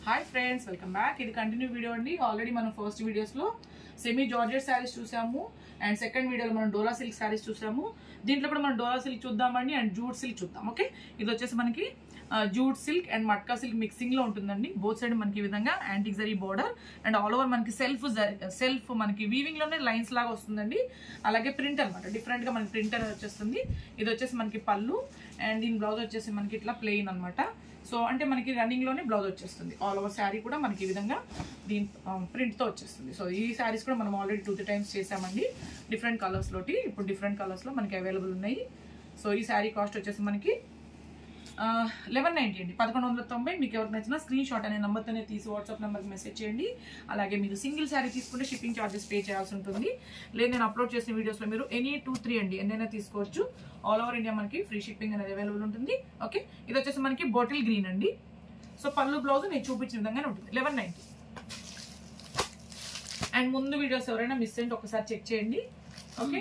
hi friends welcome back ఇది continue video అండి already మనం ఫస్ట్ వీడియోస్లో సెమీ జార్జెట్ శారీస్ చూసాము అండ్ సెకండ్ వీడియోలో మనం డోలా సిల్క్ శారీస్ చూసాము దీంట్లో కూడా మనం డోలా సిల్క్ చూద్దామండి అండ్ జూట్ సిల్క్ చూద్దాం ఓకే ఇది వచ్చేసి మనకి jute silk and matka silk mixing లో ఉంటుందండి బోత్ సైడ్ మనకి ఈ విధంగా antique zari border and all over మనకి సెల్ఫ్ సెల్ఫ్ మనకి వీవింగ్ లోనే లైన్స్ లాగా వస్తుందండి అలాగే ప్రింట్ అనమాట డిఫరెంట్ గా మనకి ప్రింట్ అనేది వచ్చేస్తుంది ఇది వచ్చేసి మనకి పళ్ళు అండ్ దీని బ్లౌజ్ వచ్చేసి మనకి ఇట్లా ప్లెయిన్ అనమాట సో అంటే మనకి రన్నింగ్ లోనే బ్లౌజ్ వచ్చేస్తుంది ఆల్ ఓవర్ శారీ కూడా మనకి ఈ విధంగా దీని ప్రింట్ తో వచ్చేస్తుంది సో ఈ శారీస్ కూడా మనం ఆల్రెడీ టూ త్రీ టైమ్స్ చేసామండి డిఫరెంట్ కలర్స్ లోటి ఇప్పుడు డిఫరెంట్ కలర్స్ లో మనకి అవైలబుల్ ఉన్నాయి సో ఈ శారీ కాస్ట్ వచ్చేసి మనకి లెవెన్ నైంటీ అండి పదకొండు వందల తొంభై మీకు ఎవరికి నచ్చినా స్క్రీన్ షాట్ అనే నెంబర్తోనే తీసి వాట్సాప్ నెంబర్కి మెసేజ్ చేయండి అలాగే మీరు సింగిల్ శారీ తీసుకుంటే షిప్పింగ్ ఛార్జెస్ పే చేయాల్సి ఉంటుంది లేదు నేను అప్లోడ్ చేసిన వీడియోస్లో మీరు ఎనీ టూ త్రీ అండి ఎన్నైనా తీసుకోవచ్చు ఆల్ ఓవర్ ఇండియా మనకి ఫ్రీ షిప్పింగ్ అనేది అవైలబుల్ ఉంటుంది ఓకే ఇది వచ్చేసి మనకి బాటిల్ గ్రీన్ అండి సో పళ్ళు బ్లౌజ్ నేను చూపించిన విధంగానే ఉంటుంది లెవెన్ నైంటీ అండ్ ముందు వీడియోస్ ఎవరైనా మిస్ అయ్యింటే ఒకసారి చెక్ చేయండి ఓకే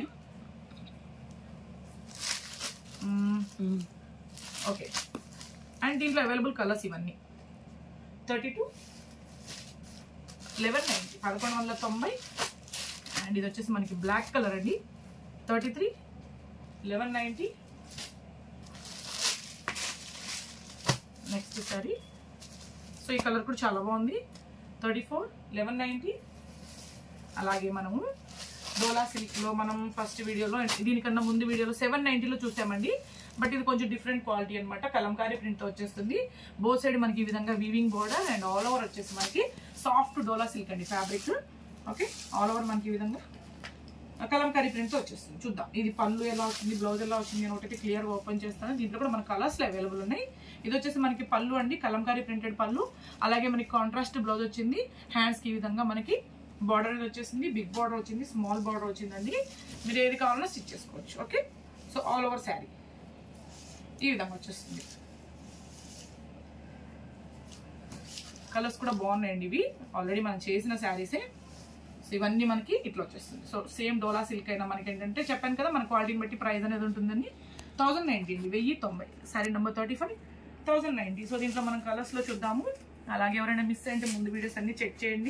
ఓకే అండ్ దీంట్లో అవైలబుల్ కలర్స్ ఇవన్నీ థర్టీ టూ లెవెన్ నైంటీ పదకొండు వందల తొంభై అండ్ ఇది వచ్చేసి మనకి బ్లాక్ కలర్ అండి thirty three eleven ninety next sorry so ఈ కలర్ కూడా చాలా బాగుంది థర్టీ ఫోర్ లెవెన్ నైంటీ అలాగే మనము డోలా సిల్క్లో మనం ఫస్ట్ వీడియోలో దీనికన్నా ముందు వీడియోలో సెవెన్ నైంటీలో చూసామండి బట్ ఇది కొంచెం డిఫరెంట్ క్వాలిటీ అనమాట కలంకారీ ప్రింట్ వచ్చేస్తుంది బోత్ సైడ్ మనకి ఈ విధంగా weaving border and all over వచ్చేసి మనకి సాఫ్ట్ డోలా సిల్క్ అండి ఫ్యాబ్రిక్ ఓకే ఆల్ ఓవర్ మనకి ఈ విధంగా కలంకారీ ప్రింట్ వచ్చేస్తుంది చూద్దాం ఇది పళ్ళు ఎలా వచ్చింది బ్లౌజ్ ఎలా వచ్చింది అని ఒకటి క్లియర్గా ఓపెన్ చేస్తాను దీంట్లో కూడా మన కలర్స్లో అవైలబుల్ ఉన్నాయి ఇది వచ్చేసి మనకి పళ్ళు అండి కలంకారీ ప్రింటెడ్ పళ్ళు అలాగే మనకి కాంట్రాస్ట్ బ్లౌజ్ వచ్చింది హ్యాండ్స్కి ఈ విధంగా మనకి బార్డర్ అనేది వచ్చేసింది బిగ్ బార్డర్ వచ్చింది స్మాల్ బార్డర్ వచ్చిందండి మీరు ఏది కావాలన్నా స్టిచ్ చేసుకోవచ్చు okay so all over sari ఈ విధంగా వచ్చేస్తుంది కలర్స్ కూడా బాగున్నాయండి ఇవి ఆల్రెడీ మనం చేసిన శారీసే సో ఇవన్నీ మనకి ఇట్లా వచ్చేస్తుంది సో సేమ్ డోలా సిల్క్ అయినా మనకి ఏంటంటే చెప్పాను కదా మన క్వాలిటీని బట్టి ప్రైస్ అనేది ఉంటుందని థౌజండ్ నైంటీ అండి వెయ్యి తొంభై sari number thirty five thousand ninety so దీంట్లో మనం కలర్స్లో చూద్దాము అలాగే ఎవరైనా మిస్ అయితే ముందు వీడియోస్ అన్ని చెక్ చేయండి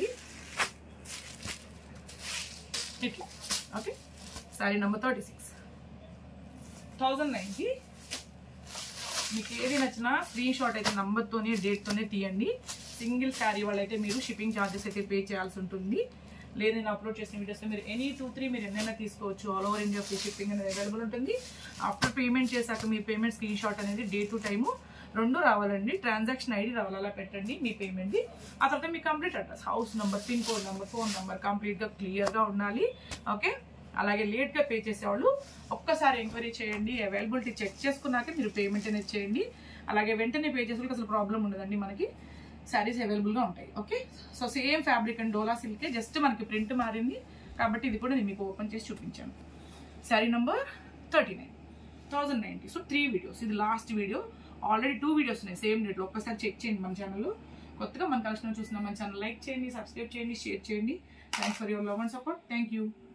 ఇట్లా okay sari number thirty six thousand ninety మీకు ఏది నచ్చినా స్క్రీన్ షాట్ అయితే నంబర్తోనే డేట్తోనే తీయండి సింగిల్ శారీ వాళ్ళైతే మీరు షిప్పింగ్ ఛార్జెస్ అయితే పే చేయాల్సి ఉంటుంది లేదు నేను అప్లోడ్ చేసిన వీడియోస్లో మీరు ఎనీ టూ త్రీ మీరు ఎన్నైనా తీసుకోవచ్చు all over India free shipping అనేది అవైలబుల్ ఉంటుంది ఆఫ్టర్ పేమెంట్ చేశాక మీ పేమెంట్ స్క్రీన్ షాట్ అనేది డే టు టైము రెండు రావాలండి ట్రాన్సాక్షన్ ఐడి రావాలి అలా పెట్టండి మీ పేమెంట్ది ఆ తర్వాత మీ complete address house number pin code number phone number కంప్లీట్గా క్లియర్గా ఉండాలి ఓకే అలాగే లేట్గా పే చేసేవాళ్ళు ఒక్కసారి ఎంక్వైరీ చేయండి అవైలబిలిటీ చెక్ చేసుకున్నాక మీరు పేమెంట్ అనేది చేయండి అలాగే వెంటనే పే చేసే అసలు ప్రాబ్లం ఉండదండి మనకి శారీస్ అవైలబుల్గా ఉంటాయి okay so same fabric and Dola సిల్కే జస్ట్ మనకి ప్రింట్ మారింది కాబట్టి ఇది కూడా నేను మీకు ఓపెన్ చేసి చూపించాను sari number thirty nine thousand ninety so three videos ఇది last video already two videos ఉన్నాయి సేమ్ డేట్లో ఒక్కసారి చెక్ చేయండి మన ఛానల్లో కొత్తగా మన కలెక్షన్ చూసిన మన ఛానల్ లైక్ చేయండి సబ్స్క్రైబ్ చేయండి షేర్ చేయండి thanks for your love and support thank you